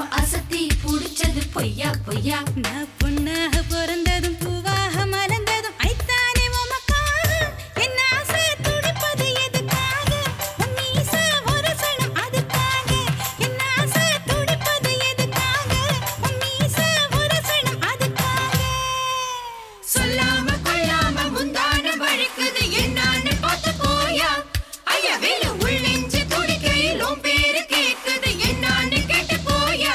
உம்ம அசத்தி புடிச்சது பொய்யா பொய்யா நான் பொண்ணாக பிறந்ததும் பூவாக மலர்ந்ததும் ஐத்தானே உமக்காக என் ஆசை துடிப்பது எதுக்காக உன் மீசை ஒரு சனம் அதுக்காக என் ஆசை துடிப்பது எதுக்காக உன் மீசை ஒரு சனம் அதுக்காக சொல்லாம கொள்ளாம முந்தான வழுக்குது என்னான்னு பார்த்து போயா ஐயா வேலு உள் நெஞ்சு துடிக்கையில் உன் பேரு கேக்குது என்னான்னு கேட்டு போயா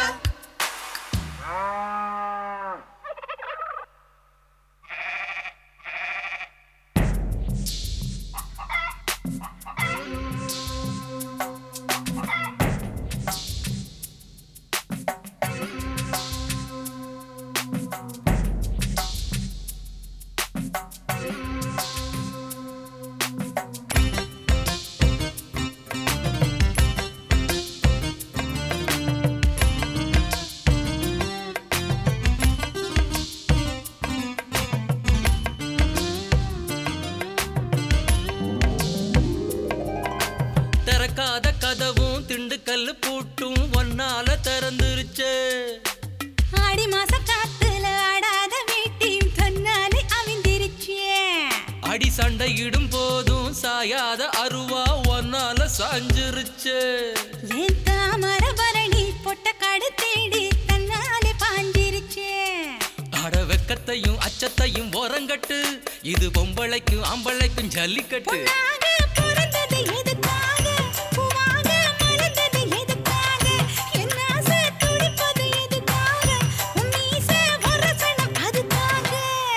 திறக்காத கதவும் திண்டுக்கல்லு பூட்டும் ஒன்னால திறந்துருச்சு ஆடி மாச காத்துல ஆடாத வீட்டையும் தன்னாலே அவிந்திருச்சே அடி சண்டையிடும் போதும் சாயாத அருவா ஒன்னால சாஞ்சிருச்சு ஏன் தாமர பரணி பொட்ட காடு தேடி தன்னாலே பாஞ்சிருச்சே அட வெக்கத்தையும் அச்சத்தையும் ஓரங்கட்டு இது பொம்பளைக்கும் ஆம்பளைக்கும் ஜல்லிக்கட்டு பொன்னாக பிறந்தது எதுக்காக பூவாக மலர்ந்தது எதுக்காக என் ஆசை துடிப்பது எதுக்காக உன் மீசை வரசனம் அதுக்காக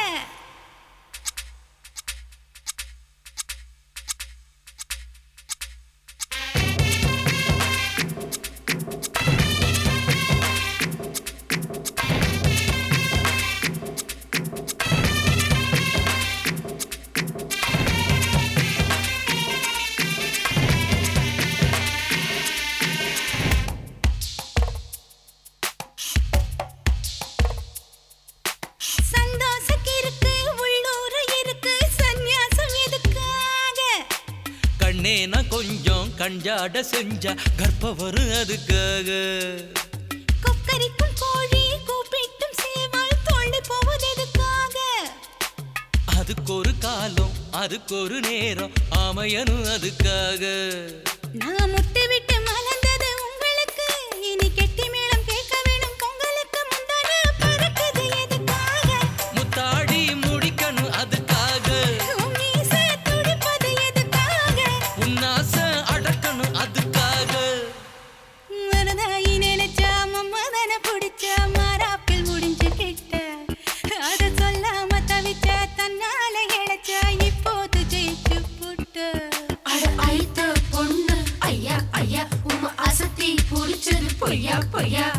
சந்தோஷம் இருக்கு உள்ளூர இருக்கு சந்நியாசம் எதுக்காக கண்ணேனா கொஞ்சம் கஞ்சாட செஞ்சா கர்ப்ப வரும் அதுக்காக கொக்கரிக்கும் கோழி கூப்பிட்டும் சேவால் தோண்டி போவது எதுக்காக அதுக்கு ஒரு காலம் அதுக்கு ஒரு நேரம் ஆமையனும் அதுக்காக நான் முட்டு விட்டு மலர்ந்தது உங்களுக்கு இனி கெட்டி மேளம் கேட்க வேணும் பொங்கலுக்கு முந்தான பறக்குது எதுக்காக முத்தாடி முடிக்கணும் அதுக்காக உன் மீசை துடிப்பது எதுக்காக உன்னாச அடக்கணும் அதுக்காக மனதாயி நினைச்சா மம்மதன பிடிச்சா மாறாப்பில் முடிஞ்சு கிட்ட அத சொல்லாம தவிச்ச தன்னால இழைச்சா இப்போது ஜெயிச்சு புட்ட அட ஐத்த பொண்ணு ஐயா ஐயா உம்ம அசத்தி புடிச்சது பொய்யா பொய்யா